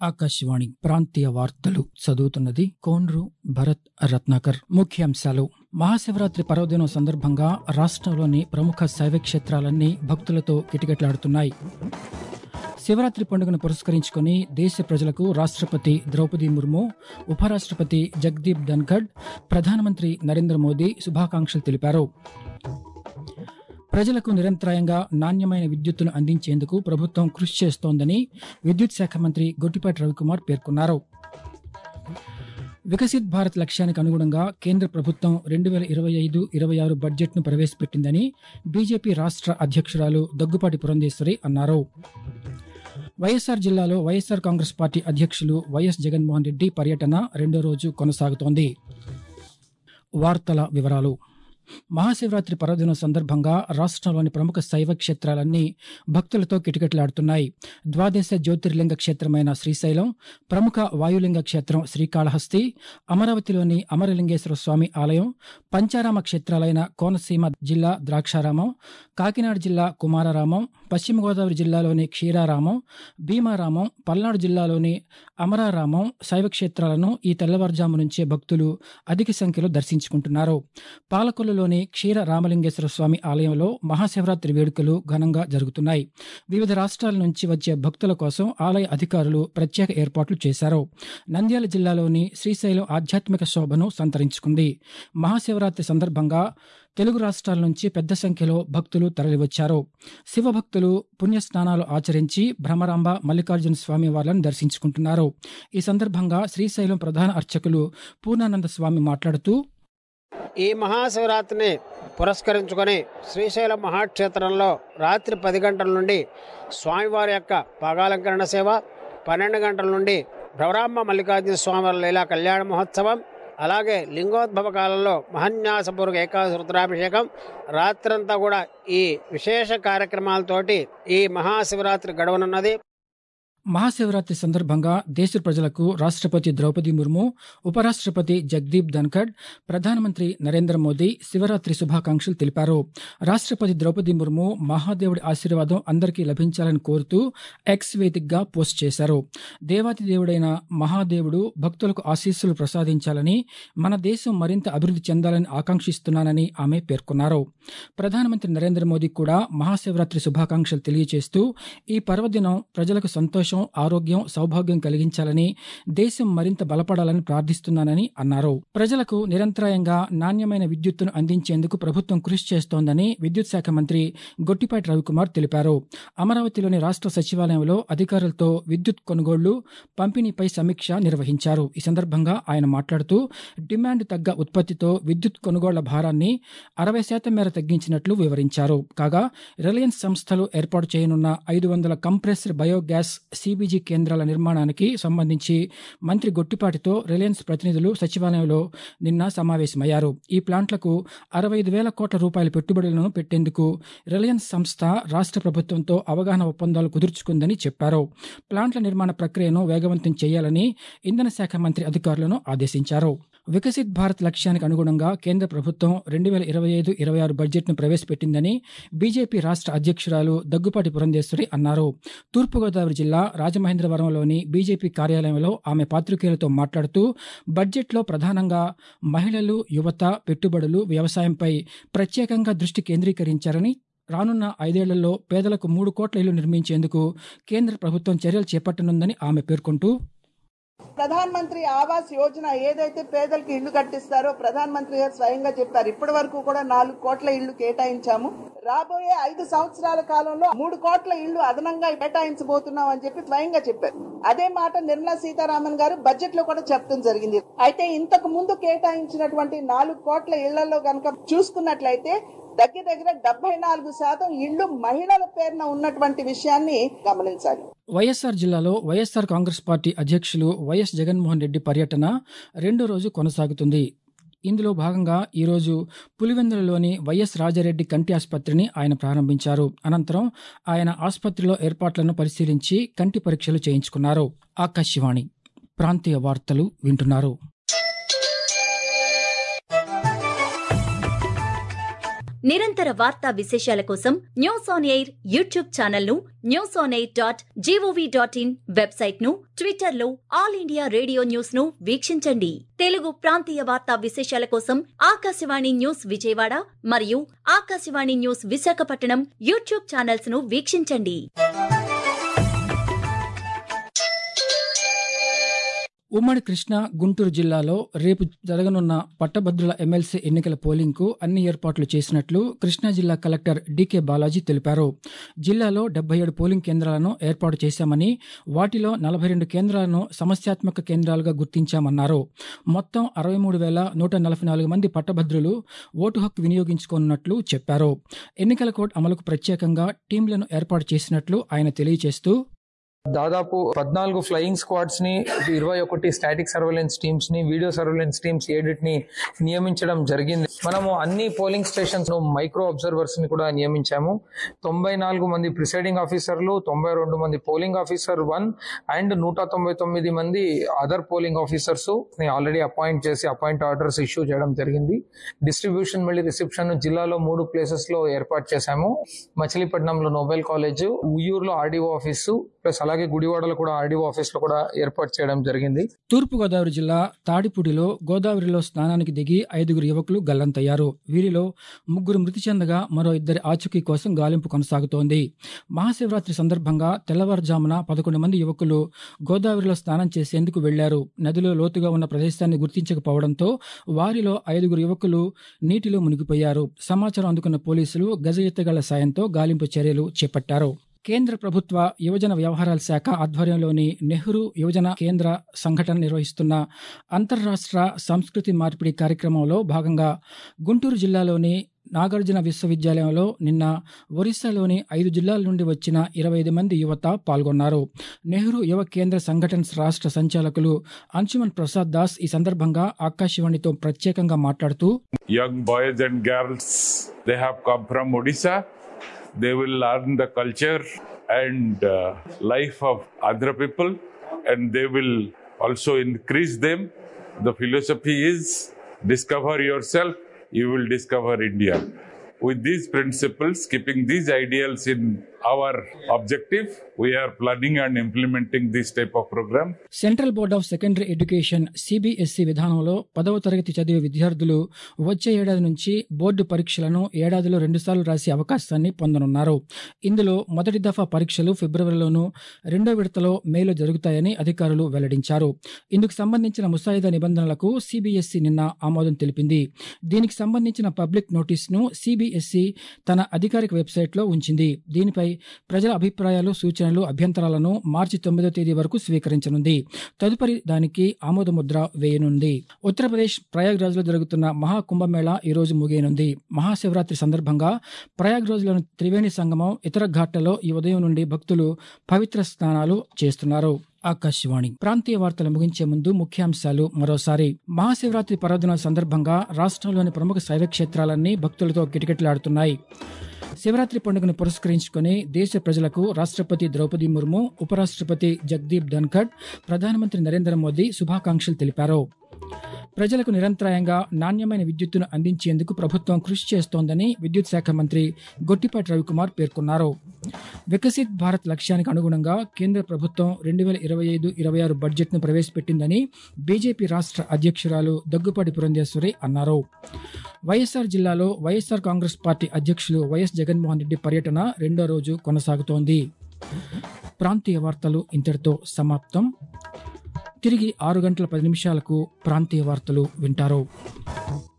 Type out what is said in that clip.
ఆకాశవాణి ప్రాంతీయ వార్తలు చదువుతున్నది కోన్రు భరత్ రత్నాకర్ ముఖ్యాంశాలు మహాశివరాత్రి పర్వదినం సందర్భంగా రాష్ట్రంలోని ప్రముఖ శైవ క్షేత్రాలన్నీ భక్తులతో కిటకిటలాడుతున్నాయి శివరాత్రి పండుగను పురస్కరించుకుని దేశ ప్రజలకు రాష్ట్రపతి ద్రౌపది ముర్ము ఉపరాష్ట్రపతి జగదీప్ ధన్ఖడ్ ప్రధానమంత్రి నరేంద్ర మోదీ శుభాకాంక్షలు తెలిపారు ప్రజలకు నిరంతరాయంగా నాణ్యమైన విద్యుత్తును అందించేందుకు ప్రభుత్వం కృషి చేస్తోందని విద్యుత్ శాఖ మంత్రి గొట్టిపాటి రవికుమార్ పేర్కొన్నారు వికసిత్ భారత్ లక్ష్యానికి అనుగుణంగా కేంద్ర ప్రభుత్వం రెండు వేల ఇరవై ఐదు ఇరవై ఆరు బడ్జెట్ను ప్రవేశపెట్టిందని బీజేపీ రాష్ట్ర అధ్యక్షురాలు దగ్గుపాటి పురంధేశ్వరి అన్నారు వైఎస్ఆర్ జిల్లాలో వైఎస్ఆర్ కాంగ్రెస్ పార్టీ అధ్యక్షులు వైఎస్ జగన్మోహన్ రెడ్డి పర్యటన రెండో రోజు కొనసాగుతోంది వార్తల వివరాలు మహాశివరాత్రి పర్వదినం సందర్భంగా రాష్ట్రంలోని ప్రముఖ శైవ క్షేత్రాలన్నీ భక్తులతో కిటకిటలాడుతున్నాయి ద్వాదశ జ్యోతిర్లింగ క్షేత్రమైన శ్రీశైలం ప్రముఖ వాయులింగ క్షేత్రం శ్రీకాళహస్తి అమరావతిలోని అమరలింగేశ్వర స్వామి ఆలయం పంచారామ క్షేత్రాలైన కోనసీమ జిల్లా ద్రాక్షారామం కాకినాడ జిల్లా కుమారరామం పశ్చిమ గోదావరి జిల్లాలోని క్షీరారామం భీమారామం పల్నాడు జిల్లాలోని అమరారామం శైవ క్షేత్రాలను ఈ తెల్లవారుజాము నుంచే భక్తులు అధిక సంఖ్యలో దర్శించుకుంటున్నారు పాలకొల్లులోని క్షీర రామలింగేశ్వర స్వామి ఆలయంలో మహాశివరాత్రి వేడుకలు ఘనంగా జరుగుతున్నాయి వివిధ రాష్ట్రాల నుంచి వచ్చే భక్తుల కోసం ఆలయ అధికారులు ప్రత్యేక ఏర్పాట్లు చేశారు నంద్యాల జిల్లాలోని శ్రీశైలం ఆధ్యాత్మిక శోభను సంతరించుకుంది మహాశివరాత్రి సందర్భంగా తెలుగు రాష్ట్రాల నుంచి పెద్ద సంఖ్యలో భక్తులు తరలివచ్చారు శివభక్తులు పుణ్యస్నానాలు ఆచరించి భ్రమరాంబ మల్లికార్జున స్వామి వార్లను దర్శించుకుంటున్నారు ఈ సందర్భంగా శ్రీశైలం ప్రధాన అర్చకులు పూర్ణానంద స్వామి మాట్లాడుతూ ఈ మహాశివరాత్రిని పురస్కరించుకొని శ్రీశైలం మహాక్షేత్రంలో రాత్రి పది గంటల నుండి స్వామివారి యొక్క పాగాలంకరణ సేవ పన్నెండు గంటల నుండి భ్రవరాంబ మల్లికార్జున స్వామివారి లీలా కళ్యాణ మహోత్సవం అలాగే లింగోద్భవ కాలంలో మహన్యాసపూర్వక ఏకాదశి రుద్రాభిషేకం రాత్రంతా కూడా ఈ విశేష కార్యక్రమాలతోటి ఈ మహాశివరాత్రి గడవనున్నది మహాశివరాత్రి సందర్భంగా దేశ ప్రజలకు రాష్ట్రపతి ద్రౌపది ముర్ము ఉపరాష్ట్రపతి జగదీప్ ధన్ఖడ్ ప్రధానమంత్రి నరేంద్ర మోదీ శివరాత్రి శుభాకాంక్షలు తెలిపారు రాష్ట్రపతి ద్రౌపది ముర్ము మహాదేవుడి ఆశీర్వాదం అందరికీ లభించాలని కోరుతూ ఎక్స్ వేదికగా పోస్ట్ చేశారు దేవాతి దేవుడైన మహాదేవుడు భక్తులకు ఆశీస్సులు ప్రసాదించాలని మన దేశం మరింత అభివృద్ధి చెందాలని ఆకాంక్షిస్తున్నానని ఆమె పేర్కొన్నారు ప్రధానమంత్రి నరేంద్ర మోదీ కూడా మహాశివరాత్రి శుభాకాంక్షలు తెలియజేస్తూ ఈ పర్వదినం ప్రజలకు సంతోషం ఆరోగ్యం సౌభాగ్యం కలిగించాలని దేశం మరింత బలపడాలని ప్రార్థిస్తున్నానని అన్నారు ప్రజలకు నిరంతరాయంగా నాణ్యమైన విద్యుత్తును అందించేందుకు ప్రభుత్వం కృషి చేస్తోందని విద్యుత్ శాఖ మంత్రి గొట్టిపాటి రవికుమార్ తెలిపారు అమరావతిలోని రాష్ట్ర సచివాలయంలో అధికారులతో విద్యుత్ కొనుగోళ్లు పంపిణీపై సమీక్ష నిర్వహించారు ఈ సందర్భంగా ఆయన మాట్లాడుతూ డిమాండ్ తగ్గ ఉత్పత్తితో విద్యుత్ కొనుగోళ్ల భారాన్ని అరవై శాతం మేర తగ్గించినట్లు వివరించారు కాగా రిలయన్స్ సంస్థలు ఏర్పాటు చేయనున్న ఐదు వందల కంప్రెస్డ్ బయోగ్యాస్ సిబిజీ కేంద్రాల నిర్మాణానికి సంబంధించి మంత్రి గొట్టిపాటితో రిలయన్స్ ప్రతినిధులు సచివాలయంలో నిన్న సమావేశమయ్యారు ఈ ప్లాంట్లకు అరవై ఐదు వేల కోట్ల రూపాయల పెట్టుబడులను పెట్టేందుకు రిలయన్స్ సంస్థ రాష్ట్ర ప్రభుత్వంతో అవగాహన ఒప్పందాలు కుదుర్చుకుందని చెప్పారు ప్లాంట్ల నిర్మాణ ప్రక్రియను వేగవంతం చేయాలని ఇంధన శాఖ మంత్రి అధికారులను ఆదేశించారు వికసిత్ భారత్ లక్ష్యానికి అనుగుణంగా కేంద్ర ప్రభుత్వం రెండు వేల ఇరవై ఐదు ఇరవై ఆరు బడ్జెట్ను ప్రవేశపెట్టిందని బీజేపీ రాష్ట్ర అధ్యక్షురాలు దగ్గుపాటి పురంధేశ్వరి అన్నారు తూర్పుగోదావరి జిల్లా రాజమహేంద్రవరంలోని బీజేపీ కార్యాలయంలో ఆమె పాత్రికేయులతో మాట్లాడుతూ బడ్జెట్లో ప్రధానంగా మహిళలు యువత పెట్టుబడులు వ్యవసాయంపై ప్రత్యేకంగా దృష్టి కేంద్రీకరించారని రానున్న ఐదేళ్లలో పేదలకు మూడు కోట్ల ఇళ్లు నిర్మించేందుకు కేంద్ర ప్రభుత్వం చర్యలు చేపట్టనుందని ఆమె పేర్కొంటూ ప్రధాన్ మంత్రి ఆవాస్ యోజన ఏదైతే పేదలకు ఇళ్లు కట్టిస్తారో ప్రధాన్ మంత్రి గారు స్వయంగా చెప్పారు ఇప్పటి వరకు కూడా నాలుగు కోట్ల ఇళ్లు కేటాయించాము రాబోయే ఐదు సంవత్సరాల కాలంలో మూడు కోట్ల ఇళ్లు అదనంగా కేటాయించబోతున్నాం అని చెప్పి స్వయంగా చెప్పారు అదే మాట నిర్మలా సీతారామన్ గారు బడ్జెట్ లో కూడా చెప్పడం జరిగింది అయితే ఇంతకు ముందు కేటాయించినటువంటి నాలుగు కోట్ల ఇళ్లలో గనక చూసుకున్నట్లయితే దగ్గర దగ్గర డెబ్బై నాలుగు శాతం ఇళ్లు మహిళల పేరున ఉన్నటువంటి విషయాన్ని గమనించాలి వైఎస్ఆర్ జిల్లాలో వైఎస్ఆర్ కాంగ్రెస్ పార్టీ అధ్యక్షులు వైఎస్ జగన్మోహన్ రెడ్డి పర్యటన రెండో రోజు కొనసాగుతుంది ఇందులో భాగంగా ఈరోజు పులివెందులలోని వైఎస్ రాజారెడ్డి కంటి ఆసుపత్రిని ఆయన ప్రారంభించారు అనంతరం ఆయన ఆసుపత్రిలో ఏర్పాట్లను పరిశీలించి కంటి పరీక్షలు చేయించుకున్నారు ఆకాశవాణి ప్రాంతీయ వార్తలు వింటున్నారు నిరంతర వార్తా విశేషాల కోసం news on air YouTube channel ను news on air dot GOV dot in website ను ట్విట్టర్ లో ఆల్ ఇండియా రేడియో న్యూస్ ను వీక్షించండి తెలుగు ప్రాంతీయ వార్తా విశేషాల కోసం ఆకాశవాణి న్యూస్ విజయవాడ మరియు Akashvani news Visakhapatnam YouTube channels ను వీక్షించండి ఉమ్మడి కృష్ణా గుంటూరు జిల్లాలో రేపు జరగనున్న పట్టభద్రుల ఎమ్మెల్సీ ఎన్నికల పోలింగ్కు అన్ని ఏర్పాట్లు చేసినట్లు కృష్ణా జిల్లా కలెక్టర్ డీకే బాలాజీ తెలిపారు జిల్లాలో డెబ్బై ఏడు పోలింగ్ కేంద్రాలను ఏర్పాటు చేశామని వాటిలో నలభై రెండు కేంద్రాలను సమస్యాత్మక కేంద్రాలుగా గుర్తించామన్నారు మొత్తం అరవై మూడు వేల నూట నలభై నాలుగు మంది పట్టభద్రులు ఓటు హక్కు వినియోగించుకోనున్నట్లు చెప్పారు ఎన్నికల కోడ్ అమలుకు ప్రత్యేకంగా టీంలను ఏర్పాటు చేసినట్లు ఆయన తెలియజేస్తూ దాదాపు పద్నాలుగు ఫ్లయింగ్ స్క్వాడ్స్ ని ఇరవై ఒకటి స్టాటిక్ సర్వేలెన్స్ టీమ్స్ ని వీడియో సర్వేలెన్స్ టీమ్స్ ఏడిట్ ని నియమించడం జరిగింది మనము అన్ని పోలింగ్ స్టేషన్స్ ను మైక్రో అబ్జర్వర్స్ ని కూడా నియమించాము తొంభై నాలుగు మంది ప్రిసైడింగ్ ఆఫీసర్లు తొంభై రెండు మంది పోలింగ్ ఆఫీసర్ వన్ అండ్ నూట తొంభై తొమ్మిది మంది అదర్ పోలింగ్ ఆఫీసర్స్ ని ఆల్రెడీ అపాయింట్ చేసి అపాయింట్ ఆర్డర్స్ ఇష్యూ చేయడం జరిగింది డిస్ట్రిబ్యూషన్ మళ్ళీ రిసెప్షన్ జిల్లాలో మూడు ప్లేసెస్ లో ఏర్పాటు చేశాము మచిలీపట్నంలో నోబెల్ కాలేజ్ ఉయ్యూరులో ఆర్డీఓ ఆఫీసు ప్లస్ అలాగే గుడివాడలో కూడా ఆర్డీఓ ఆఫీస్ లో కూడా ఏర్పాటు చేయడం జరిగింది తూర్పుగోదావరి జిల్లా తాడిపూడిలో గోదావరిలో స్నానానికి దిగి ఐదుగురు యువకులు గల్లంతయ్యారు వీరిలో ముగ్గురు మృతి చెందగా మరో ఇద్దరి ఆచూకీ కోసం గాలింపు కొనసాగుతోంది మహాశివరాత్రి సందర్భంగా తెల్లవారుజామున పదకొండు మంది యువకులు గోదావరిలో స్నానం చేసేందుకు వెళ్లారు నదిలో లోతుగా ఉన్న ప్రదేశాన్ని గుర్తించకపోవడంతో వారిలో ఐదుగురు యువకులు నీటిలో మునిగిపోయారు సమాచారం అందుకున్న పోలీసులు గజ ఎత్తుగళ్ల సాయంతో గాలింపు చర్యలు చేపట్టారు కేంద్ర ప్రభుత్వ యువజన వ్యవహారాల శాఖ ఆధ్వర్యంలోని నెహ్రూ యువజన కేంద్ర సంఘటన నిర్వహిస్తున్న అంతర్రాష్ట్ర సంస్కృతి మార్పిడి కార్యక్రమంలో భాగంగా గుంటూరు జిల్లాలోని నాగార్జున విశ్వవిద్యాలయంలో నిన్న ఒరిస్సాలోని ఐదు జిల్లాల నుండి వచ్చిన ఇరవై ఐదు మంది యువత పాల్గొన్నారు నెహ్రూ యువ కేంద్ర సంఘటన రాష్ట్ర సంచాలకులు అంశుమన్ ప్రసాద్ దాస్ ఈ సందర్భంగా ఆకాశవాణితో ప్రత్యేకంగా మాట్లాడుతూ young boys and girls they have come from odisha they will learn the culture and uh, life of other people and they will also increase them the philosophy is discover yourself you will discover india with these principles keeping these ideals in our objective we are planning and implementing this type of program Central Board of Secondary Education CBSE విధానంలో పదవ తరగతి చదివే విద్యార్థులు వచ్చే ఏడాది నుంచి board పరీక్షలను ఏడాదిలో రెండుసార్లు రాసే అవకాశాన్ని పొందనున్నారు ఇందులో మొదటి దఫా పరీక్షలు ఫిబ్రవరిలోనూ రెండో విడతలో మేలో జరుగుతాయని అధికారులు వెల్లడించారు ఇందుకు సంబంధించిన ముసాయిదా నిబంధనలకు సిబిఎస్ఈ నిన్న ఆమోదం తెలిపింది దీనికి సంబంధించిన పబ్లిక్ నోటీసును సిబిఎస్ఈ తన అధికారిక వెబ్సైట్లో ఉంచింది దీనిపై ప్రజల అభిప్రాయాలు సూచనలు అభ్యంతరాలను మార్చి తొమ్మిదో తేదీ వరకు స్వీకరించనుంది తదుపరి దానికి ఆమోదముద్ర వేయనుంది ఉత్తరప్రదేశ్ ప్రయాగ్రాజ్లో జరుగుతున్న మహాకుంభమేళ ఈ రోజు ముగియనుంది మహాశివరాత్రి సందర్భంగా ప్రయాగ్రాజ్లోని త్రివేణి సంగమం ఇతర ఘాట్లలో ఈ ఉదయం నుండి భక్తులు పవిత్ర స్నానాలు చేస్తున్నారు ఆకాశవాణి ప్రాంతీయ వార్తలు ముగించే ముందు ముఖ్యాంశాలు మరోసారి మహాశివరాత్రి పర్వదినం సందర్భంగా రాష్ట్రంలోని ప్రముఖ శైవ క్షేత్రాలన్నీ భక్తులతో కిటకిటలాడుతున్నాయి శివరాత్రి పండుగను పురస్కరించుకుని దేశ ప్రజలకు రాష్ట్రపతి ద్రౌపది ముర్ము ఉపరాష్ట్రపతి జగదీప్ ధన్ఖడ్ ప్రధానమంత్రి నరేంద్ర మోదీ శుభాకాంక్షలు తెలిపారు ప్రజలకు నిరంతరాయంగా నాణ్యమైన విద్యుత్తును అందించేందుకు ప్రభుత్వం కృషి చేస్తోందని విద్యుత్ శాఖ మంత్రి గొట్టిపాటి రవికుమార్ పేర్కొన్నారు వికసిత్ భారత్ లక్ష్యానికి అనుగుణంగా కేంద్ర ప్రభుత్వం రెండు వేల ఇరవై ఐదు ఇరవై ఆరు బడ్జెట్ను ప్రవేశపెట్టిందని బీజేపీ రాష్ట్ర అధ్యక్షురాలు దగ్గుపాటి పురంధేశ్వరి అన్నారు వైఎస్ఆర్ జిల్లాలో వైఎస్ఆర్ కాంగ్రెస్ పార్టీ అధ్యక్షులు వైఎస్ జగన్మోహన్ రెడ్డి పర్యటన రెండో రోజు కొనసాగుతోంది ప్రాంతీయ వార్తలు ఇంతటితో సమాప్తం తిరిగి ఆరు గంటల పది నిమిషాలకు ప్రాంతీయ వార్తలు వింటారు